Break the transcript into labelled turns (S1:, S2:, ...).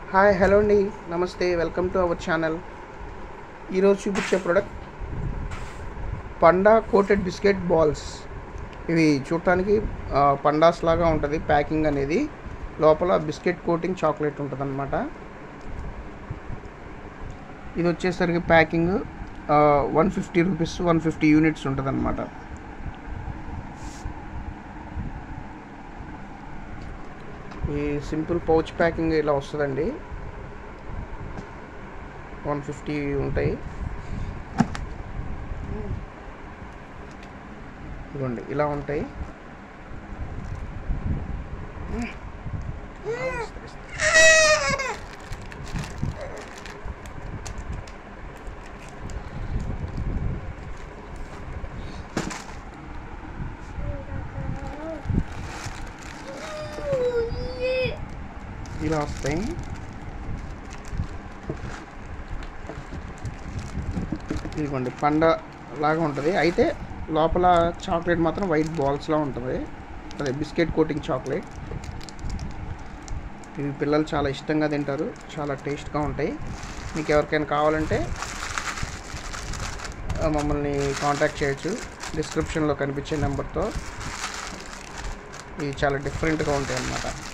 S1: hi hello అండి నమస్తే welcome to our channel ఈరోజు చూపించే product panda coated biscuit balls ఇవి చూడటానికి ఆ, పండాస్ లాగా ఉంటుంది ప్యాకింగ్ అనేది లోపల బిస్కెట్ కోటింగ్ చాక్లెట్ ఉంటుంది అనమాట ఇది వచ్చేసరికి packing one fifty rupees one fifty units ఉంటుంది అనమాట ఈ సింపుల్ పౌచ్ ప్యాకింగ్ ఇలా వస్తుందండి వన్ ఫిఫ్టీ ఉంటాయి ఇదిగోండి ఇలా ఉంటాయి ఇలా వస్తాయి ఇదిగోండి పండ లాగా ఉంటుంది అయితే లోపల చాక్లెట్ మాత్రం వైట్ బాల్స్లా ఉంటుంది అదే బిస్కెట్ కోటింగ్ చాక్లెట్ ఇవి పిల్లలు చాలా ఇష్టంగా తింటారు చాలా టేస్ట్గా ఉంటాయి మీకు ఎవరికైనా కావాలంటే ఆ, మమ్మల్ని కాంటాక్ట్ చేయొచ్చు డిస్క్రిప్షన్లో కనిపించే నెంబర్తో ఇవి చాలా డిఫరెంట్గా ఉంటాయి అన్నమాట